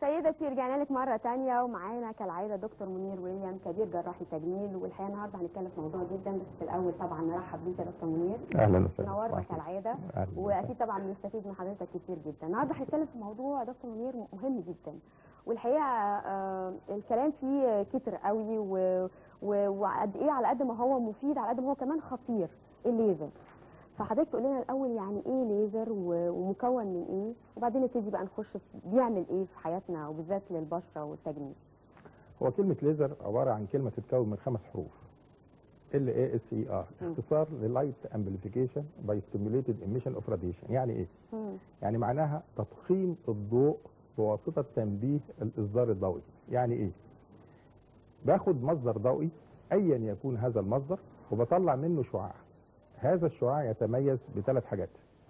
سيدتي رجعنا لك مرة تانية ومعانا كالعادة دكتور منير ويليام كبير جراحي تجميل والحقيقة النهاردة هنتكلم في موضوع جدا بس في الأول طبعا نرحب بيك يا دكتور منير اهلا وسهلا نورنا مرحبا. كالعادة أهلاً واكيد طبعا بنستفيد من حضرتك كتير جدا النهارده هنتكلم في موضوع دكتور منير مهم جدا والحقيقه آه الكلام فيه كتر قوي و- و- وقد ايه على قد ما هو مفيد على قد ما هو كمان خطير الليزر فحضرتك تقول لنا الاول يعني ايه ليزر و- ومكون من ايه وبعدين نبتدي بقى نخش في بيعمل ايه في حياتنا وبالذات للبشره والتجميل هو كلمة ليزر عبارة عن كلمة تتكون من خمس حروف ال اي اس اي ار مم. اختصار للايت امبليفيكيشن باي ستيميوليتد ايميشن اوف راديشن يعني ايه؟ مم. يعني معناها تضخيم الضوء بواسطة تنبيه الاصدار الضوئي يعني ايه؟ باخد مصدر ضوئي ايا يكون هذا المصدر وبطلع منه شعاع هذا الشعاع يتميز بثلاث حاجات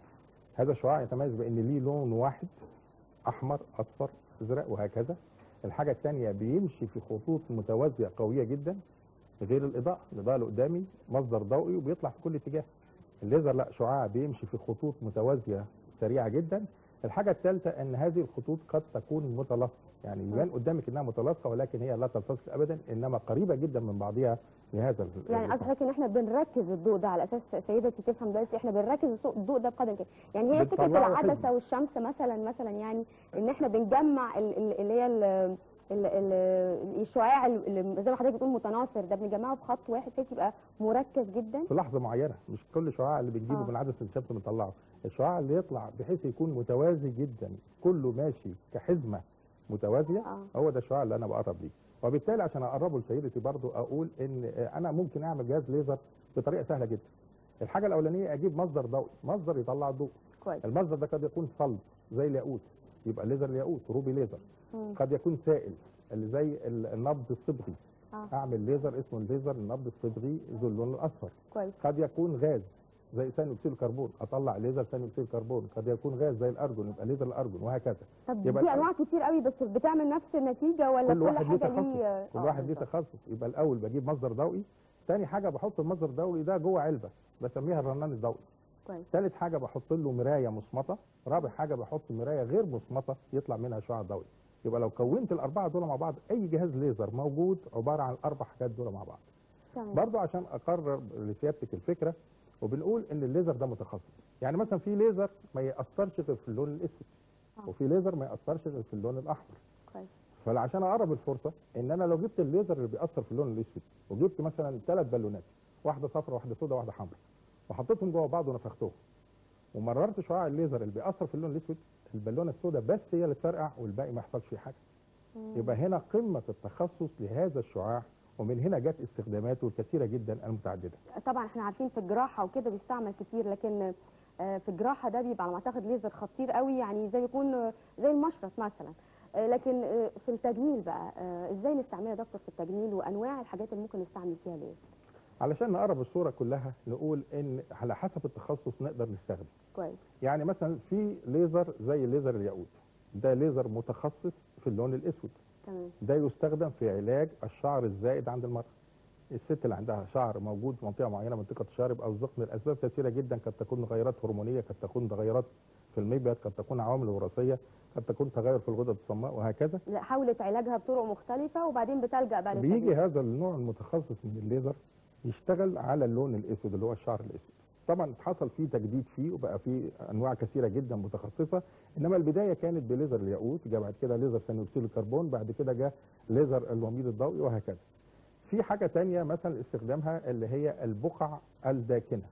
هذا الشعاع يتميز بان ليه لون واحد احمر اصفر ازرق وهكذا الحاجه الثانيه بيمشي في خطوط متوازيه قويه جدا غير الاضاءه الاضاءه اللي قدامي مصدر ضوئي وبيطلع في كل اتجاه الليزر لا شعاع بيمشي في خطوط متوازيه سريعه جدا الحاجه الثالثه ان هذه الخطوط قد تكون متلاصقه يعني يبان قدامك انها متلاصقه ولكن هي لا تلتصق ابدا انما قريبه جدا من بعضها لهذا ال- يعني قصدي حضرتك ان احنا بنركز الضوء ده على اساس سيدتي تفهم دلوقتي احنا بنركز الصو- الضوء ده بقدر الامكان يعني هي فكره بتطلعه العدسه حزم. والشمس مثلا مثلا يعني ان احنا بنجمع ال- ال- اللي هي ال- ال- ال- الشعاع اللي زي ما حضرتك بتقول متناثر ده بنجمعه في خط واحد بحيث يبقى مركز جدا في لحظه معينه مش كل شعاع اللي بنجيبه آه. من عدسه الشمس بنطلعه الشعاع اللي يطلع بحيث يكون متوازي جدا كله ماشي كحزمه متوازيه اه هو ده الشعاع اللي انا بقرب ليه وبالتالي عشان اقربه لسيدتي برضو اقول ان انا ممكن اعمل جهاز ليزر بطريقه سهله جدا الحاجه الاولانيه اجيب مصدر ضوئي مصدر يطلع الضوء كويس المصدر ده قد يكون صلب زي الياقوت يبقى ليزر الياقوت روبي ليزر مم. قد يكون سائل اللي زي ال- النبض الصبغي اه اعمل ليزر اسمه الليزر النبض الصبغي ذو اللون الاصفر كويس قد يكون غاز زي ثاني اكسيد الكربون اطلع ليزر ثاني اكسيد الكربون قد يكون غاز زي الارجون يبقى ليزر الارجون وهكذا طب يبقى دي الأول- انواع كتير قوي بس بتعمل نفس النتيجه ولا كل كل, واحد ليه حاجه تخصص ليه كل آه، واحد ليه بالظبط. تخصص يبقى الاول بجيب مصدر ضوئي ثاني حاجه بحط المصدر الضوئي ده جوه علبه بسميها الرنان الضوئي كويس ثالث حاجه بحط له مرايه مصمطه رابع حاجه بحط مرايه غير مصمطه يطلع منها شعاع ضوئي يبقى لو كونت الاربعه دول مع بعض اي جهاز ليزر موجود عباره عن الاربع حاجات دول مع بعض تمام برضو عشان اقرر لسيادتك الفكره وبنقول ان الليزر ده متخصص يعني مثلا في ليزر ما ياثرش غير في اللون الاسود آه. وفي ليزر ما ياثرش غير في اللون الاحمر كويس فعشان اقرب الفرصه ان انا لو جبت الليزر اللي بيأثر في اللون الاسود وجبت مثلا ثلاث بالونات واحده صفراء واحده سوداء واحده حمراء وحطيتهم جوه بعض ونفختهم ومررت شعاع الليزر اللي بيأثر في اللون الاسود البالونه السوداء بس هي اللي تفرقع والباقي ما يحصلش فيه حاجه مم. يبقى هنا قمه التخصص لهذا الشعاع ومن هنا جت استخداماته الكثيره جدا المتعدده طبعا احنا عارفين في الجراحه وكده بيستعمل كتير لكن آه، في الجراحه ده بيبقى على ما اعتقد ليزر خطير قوي يعني زي يكون آه، زي المشرط مثلا آه، لكن آه، في التجميل بقى آه، ازاي نستعمله يا دكتور في التجميل وانواع الحاجات اللي ممكن نستعمل فيها ليزر علشان نقرب الصوره كلها نقول ان على حسب التخصص نقدر نستخدم كويس يعني مثلا في ليزر زي ليزر الياقوت ده ليزر متخصص في اللون الاسود تمام ده يستخدم في علاج الشعر الزائد عند المرأة الست اللي عندها شعر موجود في منطقه معينه منطقه الشارب او الزقم لاسباب كثيره جدا قد تكون تغيرات هرمونيه قد تكون تغيرات في المبيض قد تكون عوامل وراثيه قد تكون تغير في الغدد الصماء وهكذا لا حاولت علاجها بطرق مختلفه وبعدين بتلجا بقى بيجي للتجميل هذا النوع المتخصص من الليزر يشتغل على اللون الاسود اللي هو الشعر الاسود طبعا حصل فيه تجديد فيه وبقى فيه انواع كثيره جدا متخصصه انما البدايه كانت بليزر الياقوت جاء بعد كده ليزر ثاني اكسيد الكربون بعد كده جاء ليزر الوميض الضوئي وهكذا في حاجه تانية مثلا استخدامها اللي هي البقع الداكنه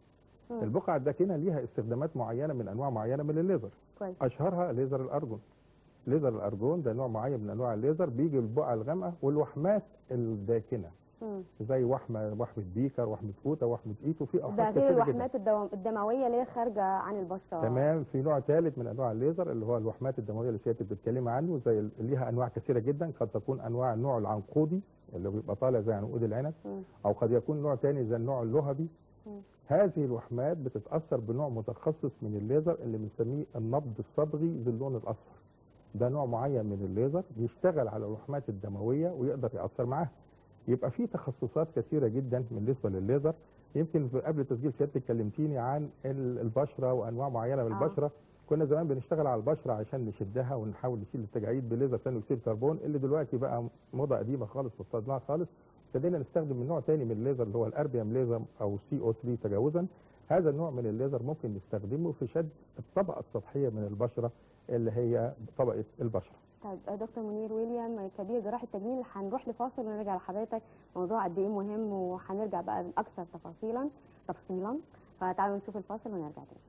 مم. البقع الداكنه ليها استخدامات معينه من انواع معينه من الليزر كويس اشهرها ليزر الارجون ليزر الارجون ده نوع معين من انواع الليزر بيجي البقع الغامقه والوحمات الداكنه مم. زي وحمه وحمه بيكر وحمه قوطه وحمه ايتو في ده اوقات غير كتير جدا الوحمات الدو- الدمويه اللي هي خارجه عن البشره تمام في نوع ثالث من انواع الليزر اللي هو الوحمات الدمويه اللي سيادتك بتتكلمي عنه زي ال- ليها انواع كثيره جدا قد تكون انواع النوع العنقودي اللي بيبقى طالع زي عنقود العنب مم. او قد يكون نوع ثاني زي النوع اللهبي مم. هذه الوحمات بتتاثر بنوع متخصص من الليزر اللي بنسميه النبض الصبغي ذو اللون الاصفر ده نوع معين من الليزر بيشتغل على الوحمات الدمويه ويقدر ياثر معاها يبقى في تخصصات كثيره جدا بالنسبه للليزر يمكن في- قبل تسجيل سيادتك كلمتيني عن ال- البشره وانواع معينه من آه. البشره كنا زمان بنشتغل على البشره عشان نشدها ونحاول نشيل التجاعيد بليزر ثاني اكسيد الكربون اللي دلوقتي بقى موضه قديمه خالص واستخدمناها خالص ابتدينا نستخدم من نوع تاني من الليزر اللي هو الاربيام ليزر او سي او 3 تجاوزا هذا النوع من الليزر ممكن نستخدمه في شد الطبقه السطحيه من البشره اللي هي طبقه البشره طيب آه، دكتور منير ويليام كبير جراح التجميل هنروح لفاصل ونرجع لحضرتك موضوع قد ايه مهم وهنرجع بقى اكثر تفاصيلا تفصيلا فتعالوا نشوف الفاصل ونرجع تاني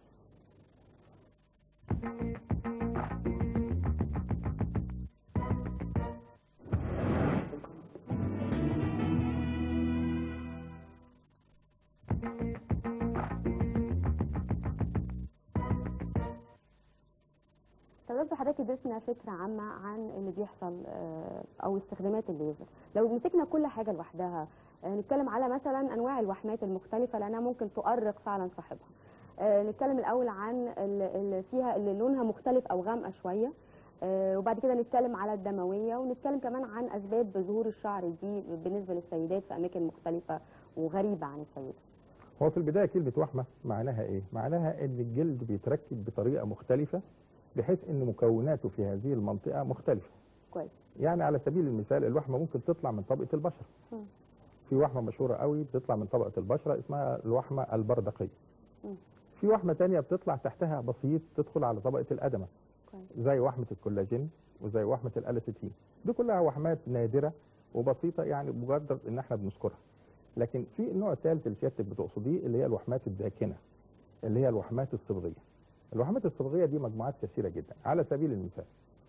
طب دكتور حضرتك اديتنا فكره عامه عن اللي بيحصل آه، او استخدامات الليزر لو مسكنا كل حاجه لوحدها آه، نتكلم على مثلا انواع الوحمات المختلفه لانها ممكن تؤرق فعلا صاحبها آه، نتكلم الاول عن اللي فيها اللي لونها مختلف او غامقه شويه آه، وبعد كده نتكلم على الدمويه ونتكلم كمان عن اسباب ظهور الشعر دي بالنسبه للسيدات في اماكن مختلفه وغريبه عن السيدات هو في البدايه كلمه وحمه معناها ايه؟ معناها ان الجلد بيتركب بطريقه مختلفه بحيث ان مكوناته في هذه المنطقه مختلفه. كويس يعني على سبيل المثال الوحمه ممكن تطلع من طبقه البشره. مم. في وحمه مشهوره قوي بتطلع من طبقه البشره اسمها الوحمه البردقيه. مم. في وحمه تانية بتطلع تحتها بسيط تدخل على طبقه الادمه كويس زي وحمه الكولاجين وزي وحمه الاليسيتين. دي كلها وحمات نادره وبسيطه يعني مجرد ان احنا بنذكرها. لكن في النوع الثالث اللي سيادتك بتقصديه اللي هي الوحمات الداكنه اللي هي الوحمات الصبغيه. الوحمات الصبغيه دي مجموعات كثيره جدا على سبيل المثال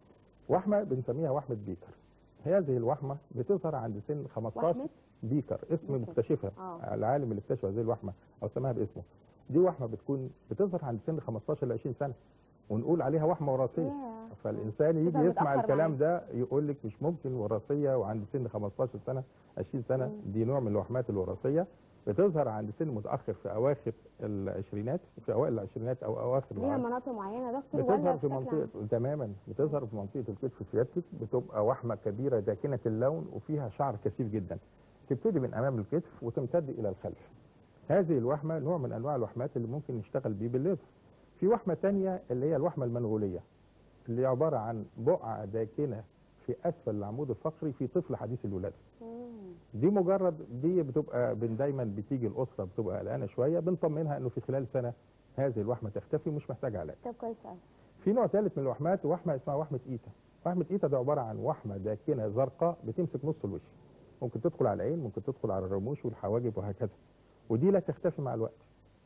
وحمه بنسميها وحمه بيكر هذه الوحمه بتظهر عند سن 15 وحمه بيكر اسم بيكر. مكتشفها اه العالم اللي اكتشف هذه الوحمه او سماها باسمه دي وحمه بتكون بتظهر عند سن 15 ل 20 سنه ونقول عليها وحمه وراثيه ياه. فالانسان يجي تظهر يسمع متأخر الكلام معايا. ده يقول لك مش ممكن وراثيه وعند سن 15 سنه 20 سنه مم. دي نوع من الوحمات الوراثيه بتظهر عند سن متاخر في اواخر العشرينات في اوائل العشرينات او اواخر ليها العشرينات. مناطق معينه يا دكتور ولا بتظهر في بشكل منطقه تماما بتظهر في منطقه الكتف سيادتك بتبقى وحمه كبيره داكنه اللون وفيها شعر كثيف جدا تبتدي من امام الكتف وتمتد الى الخلف هذه الوحمه نوع من انواع الوحمات اللي ممكن نشتغل بيه بالليزر في وحمه تانية اللي هي الوحمه المنغوليه اللي عباره عن بقعه داكنه في اسفل العمود الفقري في طفل حديث الولاده مم. دي مجرد دي بتبقى بن دايما بتيجي الاسره بتبقى قلقانه شويه بنطمنها انه في خلال سنه هذه الوحمه تختفي ومش محتاجه علاج طب كويس قوي في نوع ثالث من الوحمات وحمه اسمها وحمه ايتا وحمه ايتا ده عباره عن وحمه داكنه زرقاء بتمسك نص الوش ممكن تدخل على العين ممكن تدخل على الرموش والحواجب وهكذا ودي لا تختفي مع الوقت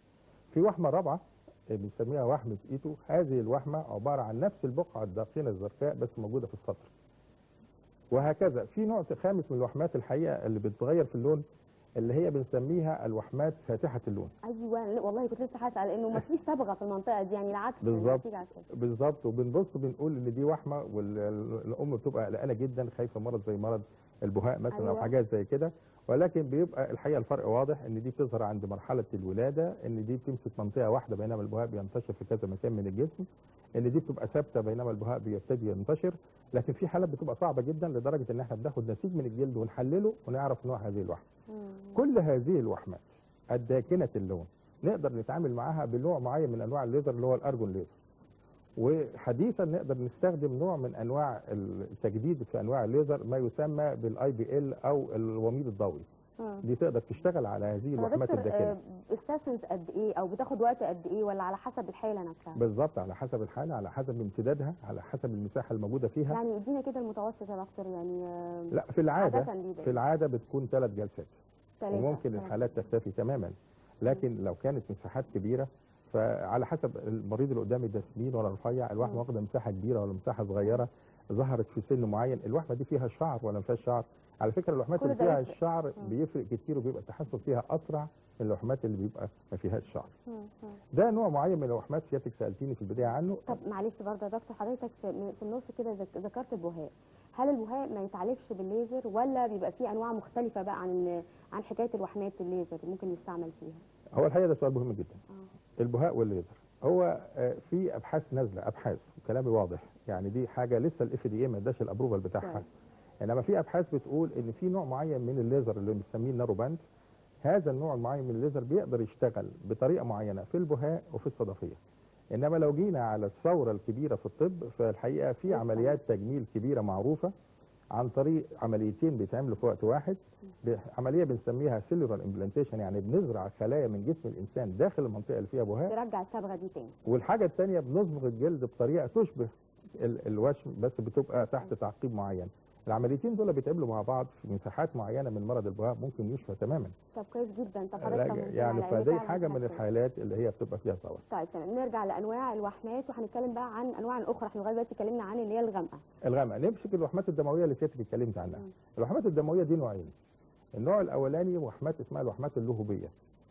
في وحمه رابعه بنسميها وحمه ايتو هذه الوحمه عباره عن نفس البقعه الداكنه الزرقاء بس موجوده في السطر وهكذا في نوع خامس من الوحمات الحقيقه اللي بتتغير في اللون اللي هي بنسميها الوحمات فاتحه اللون ايوه والله كنت لسه هسال انه ما فيش صبغه في المنطقه دي يعني العكس بالظبط. النتيجة عكس كده. بالظبط وبنبص بنقول ان دي وحمه والام بتبقى قلقانه جدا خايفه مرض زي مرض البهاء مثلا او أيوة. حاجات زي كده ولكن بيبقى الحقيقه الفرق واضح ان دي بتظهر عند مرحله الولاده ان دي بتمسك منطقه واحده بينما البهاء بينتشر في كذا مكان من الجسم ان دي بتبقى ثابته بينما البهاء بيبتدي ينتشر لكن في حالات بتبقى صعبه جدا لدرجه ان احنا بناخد نسيج من الجلد ونحلله ونعرف نوع هذه الوحمه مم. كل هذه الوحمات الداكنه اللون نقدر نتعامل معاها بنوع معين من انواع الليزر اللي هو الارجون ليزر وحديثا نقدر نستخدم نوع من انواع التجديد في انواع الليزر ما يسمى بالاي بي ال او الوميض الضوئي مم. دي تقدر تشتغل على هذه طب يا الوحمات دكتور الداكنه السيشنز قد ايه او بتاخد وقت قد ايه ولا على حسب الحاله نفسها بالظبط على حسب الحاله على حسب امتدادها على حسب المساحه الموجوده فيها يعني ادينا كده المتوسط يا دكتور يعني آه، لا في العاده عادة بيبقى في العاده بتكون ثلاث جلسات تلاتة. وممكن تلاتة. الحالات تختفي تماما لكن لو كانت مساحات كبيره فعلى حسب المريض اللي قدامي ده سمين ولا رفيع الوحمه مم. واخده مساحه كبيره ولا مساحه صغيره ظهرت في سن معين الوحمه دي فيها شعر ولا ما فيهاش شعر على فكره الوحمات كل اللي ده فيها يفرق. الشعر مم. بيفرق كتير وبيبقى التحسن فيها اسرع من الوحمات اللي بيبقى ما فيهاش شعر مم. مم. ده نوع معين من الوحمات سيادتك سالتيني في البدايه عنه طب معلش برضه يا دكتور حضرتك في, في النص كده ذك- ذكرت البهاء هل البهاء ما يتعالجش بالليزر ولا بيبقى فيه انواع مختلفه بقى عن عن حكايه الوحمات الليزر اللي ممكن يستعمل فيها هو الحقيقه ده سؤال مهم جدا اه البهاء والليزر هو آه، في ابحاث نازله ابحاث كلامي واضح يعني دي حاجه لسه الاف دي اي ما اداش الابروفال بتاعها كويس. انما في ابحاث بتقول ان في نوع معين من الليزر اللي بنسميه النارو باند هذا النوع المعين من الليزر بيقدر يشتغل بطريقه معينه في البهاء وفي الصدفيه انما لو جينا على الثوره الكبيره في الطب فالحقيقه في بالفعل. عمليات تجميل كبيره معروفه عن طريق عمليتين بيتعملوا في وقت واحد ب- عمليه بنسميها سيلولار امبلانتيشن يعني بنزرع خلايا من جسم الانسان داخل المنطقه اللي فيها بهاء ترجع الصبغه دي تاني والحاجه الثانيه بنصبغ الجلد بطريقه تشبه ال- الوشم بس بتبقى تحت تعقيب معين العمليتين دول بيتعملوا مع بعض في مساحات معينه من مرض البهاء ممكن يشفى تماما طب كويس جدا طب حضرتك لا، طمنتنا يعني على إن فدي فعلاً حاجه من بتحسن. الحالات اللي هي بتبقى فيها ثوره طيب تمام نرجع لانواع الوحمات وهنتكلم بقى عن انواع اخرى احنا لغايه دلوقتي اتكلمنا عن اللي هي الغامقه الغامقه نمسك الوحمات الدمويه اللي سيادتك اتكلمت عنها مم. الوحمات الدمويه دي نوعين النوع الاولاني وحمات اسمها الوحمات اللهوبيه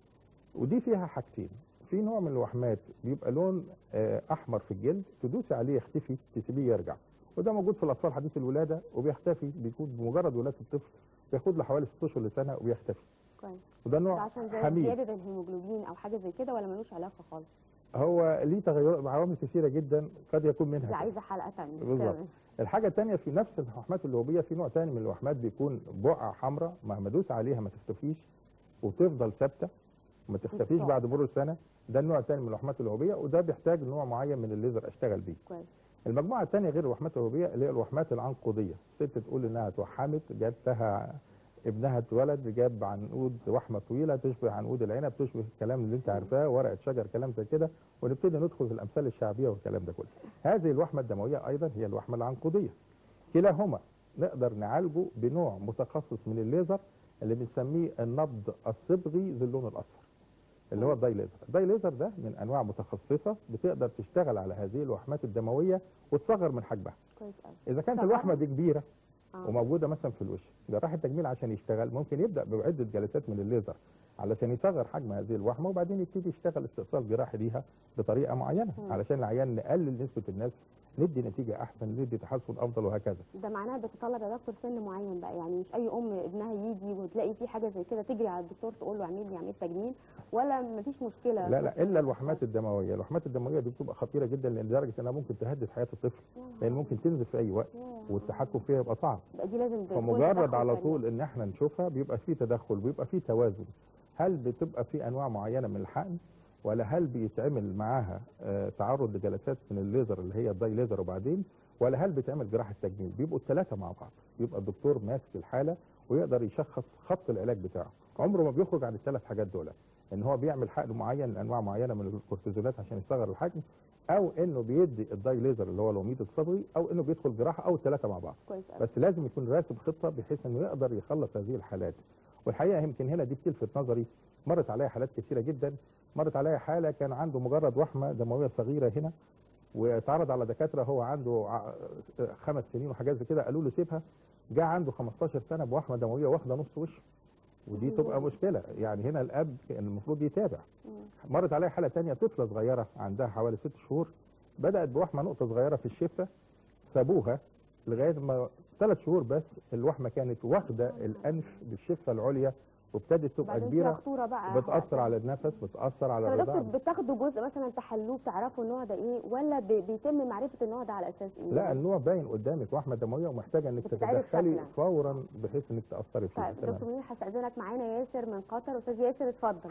ودي فيها حاجتين في نوع من الوحمات بيبقى لون آه، احمر في الجلد تدوسي عليه يختفي تسيبيه يرجع وده موجود في الاطفال حديث الولاده وبيختفي بيكون بمجرد ولاده الطفل بياخد له حوالي 6 اشهر لسنه وبيختفي كويس وده ده نوع عشان زي حميد زياده الهيموجلوبين او حاجه زي كده ولا ملوش علاقه خالص هو ليه تغيرات عوامل كثيره جدا قد يكون منها دي كده. عايزه حلقه ثانيه بالظبط. الحاجه الثانيه في نفس الوحمات اللهوبيه في نوع ثاني من الوحمات بيكون بقعه حمراء مهما دوس عليها ما تختفيش وتفضل ثابته وما تختفيش بالظبط. بعد مرور سنه ده النوع الثاني من الوحمات اللهوبيه وده بيحتاج نوع معين من الليزر اشتغل بيه كويس المجموعه الثانيه غير الوحمات اللهوبيه اللي هي الوحمات العنقوديه ست تقول انها توحمت جات لها ابنها اتولد جاب عنقود وحمه طويله تشبه عنقود العنب تشبه الكلام اللي انت عارفاه ورقه شجر كلام زي كده ونبتدي ندخل في الامثال الشعبيه والكلام ده كله هذه الوحمه الدمويه ايضا هي الوحمه العنقوديه كلاهما نقدر نعالجه بنوع متخصص من الليزر اللي بنسميه النبض الصبغي ذي اللون الاصفر اللي هو الداي ليزر الداي ليزر ده من انواع متخصصه بتقدر تشتغل على هذه الوحمات الدمويه وتصغر من حجمها كويس قوي اذا كانت طبعاً. الوحمه دي كبيره آه. وموجوده مثلا في الوش جراح التجميل عشان يشتغل ممكن يبدا بعده جلسات من الليزر علشان يصغر حجم هذه الوحمه وبعدين يبتدي يشتغل استئصال جراحي ليها بطريقه معينه مم. علشان العيان نقلل نسبه الناس ندي نتيجه احسن ندي تحسن افضل وهكذا ده معناها بتطلب يا دكتور سن معين بقى يعني مش اي ام ابنها يجي وتلاقي في حاجه زي كده تجري على الدكتور تقول له اعمل لي عمليه تجميل ولا مفيش مشكله لا لا الا الوحمات الدمويه الوحمات الدمويه دي بتبقى خطيره جدا لدرجه انها ممكن تهدد حياه الطفل لان ممكن تنزل في اي وقت والتحكم فيها يبقى صعب يبقى دي لازم تكون فمجرد تدخل على سريع. طول ان احنا نشوفها بيبقى في تدخل بيبقى في توازن هل بتبقى في انواع معينه من الحقن ولا هل بيتعمل معاها آه، تعرض لجلسات من الليزر اللي هي الداي ليزر وبعدين ولا هل بيتعمل جراحه تجميل بيبقوا الثلاثه مع بعض يبقى الدكتور ماسك الحاله ويقدر يشخص خط العلاج بتاعه عمره ما بيخرج عن الثلاث حاجات دول ان هو بيعمل حقن معين لانواع معينه من الكورتيزونات عشان يصغر الحجم او انه بيدي الداي ليزر اللي هو الوميض الصبغي او انه بيدخل جراحه او الثلاثه مع بعض كويس قوي بس لازم يكون راسم خطه بحيث انه يقدر يخلص هذه الحالات والحقيقه يمكن هنا دي بتلفت نظري مرت عليا حالات كثيره جدا مرت عليا حاله كان عنده مجرد وحمه دمويه صغيره هنا واتعرض على دكاتره هو عنده ع- خمس سنين وحاجات زي كده قالوا له سيبها جاء عنده 15 سنه بوحمه دمويه واخده نص وشه ودي تبقى مشكله يعني هنا الاب كان المفروض يتابع مم. مرت عليا حاله تانية طفله صغيره عندها حوالي ست شهور بدات بوحمه نقطه صغيره في الشفه سابوها لغايه ما ثلاث شهور بس الوحمه كانت واخده الانف بالشفه العليا وابتدت تبقى وبعدين كبيره فيها خطوره بقى بتاثر على النفس بتاثر على طب يا الرضاعه دكتور بتاخدوا جزء مثلا تحلوه بتعرفوا النوع ده ايه ولا بي- بيتم معرفه النوع ده على اساس ايه؟ لا النوع باين قدامك وحمه دمويه ومحتاجه انك بتتعرف تتدخلي شكلاً. فورا بحيث انك تاثري فيها طيب دكتور منير هستاذنك معانا ياسر من قطر استاذ ياسر اتفضل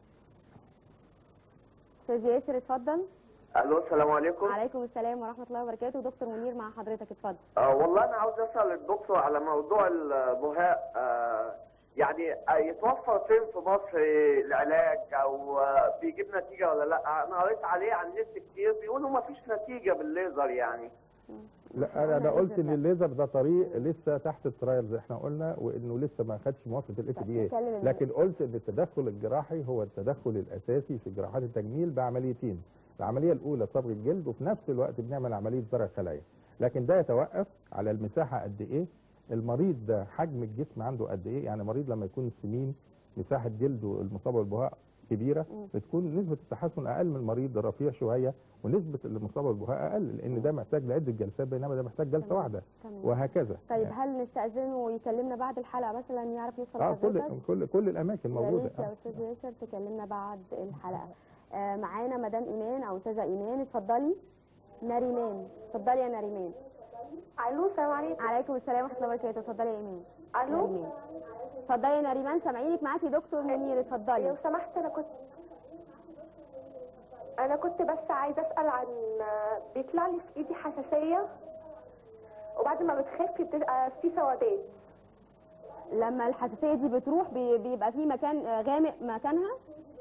استاذ ياسر اتفضل الو السلام عليكم وعليكم السلام ورحمه الله وبركاته دكتور منير مع حضرتك اتفضل آه والله انا عاوز اسال الدكتور على موضوع البهاء آه يعني آه، يتوفر فين في مصر العلاج او آه، بيجيب نتيجه ولا لا انا قريت عليه على النت كتير بيقولوا ما فيش نتيجه بالليزر يعني لا انا انا قلت ان الليزر ده طريق لسه تحت الترايل زي احنا قلنا وانه لسه ما خدش موافقه الاف طيب، دي نتكلم إن- لكن قلت ان التدخل الجراحي هو التدخل الاساسي في جراحات التجميل بعمليتين العمليه الاولى صبغ الجلد وفي نفس الوقت بنعمل عمليه زرع خلايا لكن ده يتوقف على المساحه قد ايه المريض ده حجم الجسم عنده قد ايه يعني مريض لما يكون سمين مساحه جلده المصابه بالبهاء كبيره مم. بتكون نسبه التحسن اقل من المريض الرفيع شويه ونسبه المصابه بالبهاء اقل لان ده محتاج لعده جلسات بينما ده محتاج جلسه تمام. واحده تمام وهكذا طيب هل نستاذنه ويكلمنا بعد الحلقه مثلا يعرف يوصل اه كل لحضرتك؟ كل كل الاماكن يا موجوده ريت يا آه. استاذ ياسر تكلمنا بعد الحلقه آه معانا مدام ايمان او استاذه ايمان اتفضلي ناريمان اتفضلي يا ناريمان الو السلام عليكم عليكم السلام ورحمه الله وبركاته اتفضلي يا ايمان الو ناريمان اتفضلي يا ناريمان سامعينك معاكي دكتور منير اتفضلي لو سمحت انا كنت انا كنت بس عايزه اسال عن بيطلع لي في ايدي حساسيه وبعد ما بتخف بتبقى في سوادات لما الحساسيه دي بتروح بي- بيبقى في مكان آه، غامق مكانها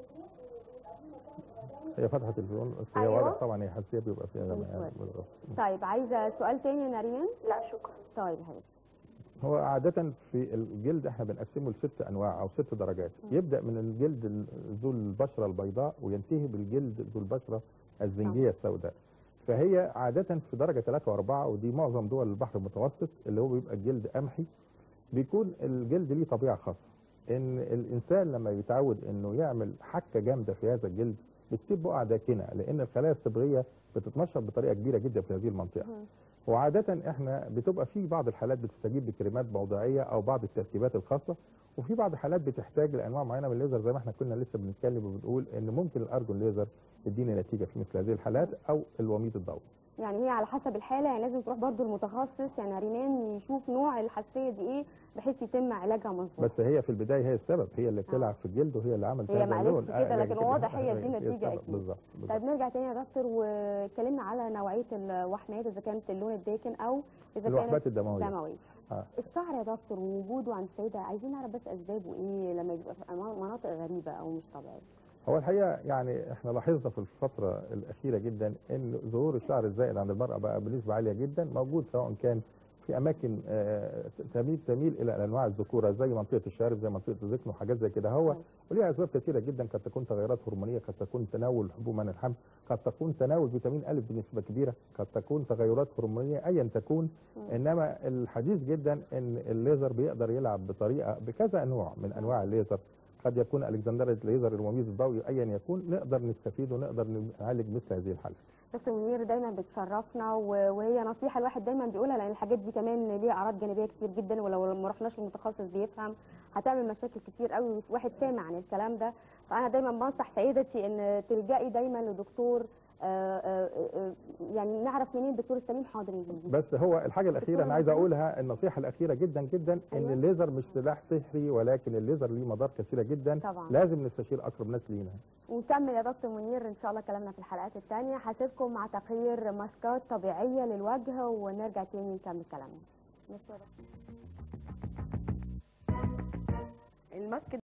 هي فتحه البيون بس هي أيوة. واضح طبعا هي حساسيه بيبقى فيها مش غمقان واضح. بالظبط طيب عايزه سؤال تاني يا ناريمان لا شكرا طيب يا حبيبتي هو عادة في الجلد احنا بنقسمه لست انواع او ست درجات يبدأ من الجلد ال- ذو البشرة البيضاء وينتهي بالجلد ذو البشرة الزنجية السوداء فهي عادة في درجة 3 و4 ودي معظم دول البحر المتوسط اللي هو بيبقى الجلد قمحي بيكون الجلد ليه طبيعة خاصة ان الانسان لما يتعود انه يعمل حكة جامدة في هذا الجلد بتسيب بقع داكنة لان الخلايا الصبغية بتتنشط بطريقة كبيرة جدا في هذه المنطقة وعادة احنا بتبقى في بعض الحالات بتستجيب بكريمات موضعية او بعض التركيبات الخاصة وفي بعض الحالات بتحتاج لانواع معينة من الليزر زي ما احنا كنا لسه بنتكلم وبنقول ان ممكن الارجون ليزر يديني نتيجة في مثل هذه الحالات او الوميض الضوئي يعني هي على حسب الحاله يعني لازم تروح برضو المتخصص يعني ناريمان يشوف نوع الحساسيه دي ايه بحيث يتم علاجها مظبوط بس هي في البداية هي السبب هي اللي بتلعب في الجلد وهي اللي عملت هي هذا ما اللون. قالتش كده، آه، لكن كده. واضح هي دي هي النتيجة السبب. أكيد. بالظبط بالظبط. طيب نرجع تاني يا دكتور واتكلمنا على نوعيه الوحمات اذا كانت اللون الداكن او اذا كانت الوحدات الدموية دمويه آه. الشعر يا دكتور ووجوده عند السيده عايزين نعرف بس اسبابه ايه لما يبقى في أما- مناطق غريبه او مش طبيعيه هو الحقيقه يعني احنا لاحظنا في الفتره الاخيره جدا ان ظهور الشعر الزائد عند المراه بقى بنسبه عاليه جدا موجود سواء كان في اماكن آه، تميل تميل الى انواع الذكوره زي منطقه الشارب زي منطقه الذقن وحاجات زي كده هو أيوة. وليها اسباب كثيره جدا قد تكون تغيرات هرمونيه قد تكون تناول حبوب من الحمل قد تكون تناول فيتامين ا بنسبه كبيره قد تكون تغيرات هرمونيه ايا تكون انما الحديث جدا ان الليزر بيقدر يلعب بطريقه بكذا نوع من انواع الليزر قد يكون الكسندر ليزر المميز الضوئي ايا يكون نقدر نستفيد ونقدر نعالج مثل هذه الحاله دكتور منير دايما بتشرفنا و- وهي نصيحه الواحد دايما بيقولها لان الحاجات دي كمان ليها اعراض جانبيه كتير جدا ولو ما رحناش للمتخصص بيفهم هتعمل مشاكل كتير قوي واحد سامع عن الكلام ده فانا دايما بنصح سيدتي ان تلجئي دايما لدكتور آه، آه، آه، يعني نعرف منين الدكتور السليم حاضر يجي بس هو الحاجه الاخيره انا عايز اقولها النصيحه الاخيره جدا جدا ان أيوة. الليزر مش سلاح سحري ولكن الليزر ليه مضار كثيره جدا طبعا. لازم نستشير اقرب ناس لينا ونكمل يا دكتور منير ان شاء الله كلامنا في الحلقات الثانيه هسيبكم مع تقرير ماسكات طبيعيه للوجه ونرجع تاني نكمل كلامنا ماشي يا دكتور؟ الماسك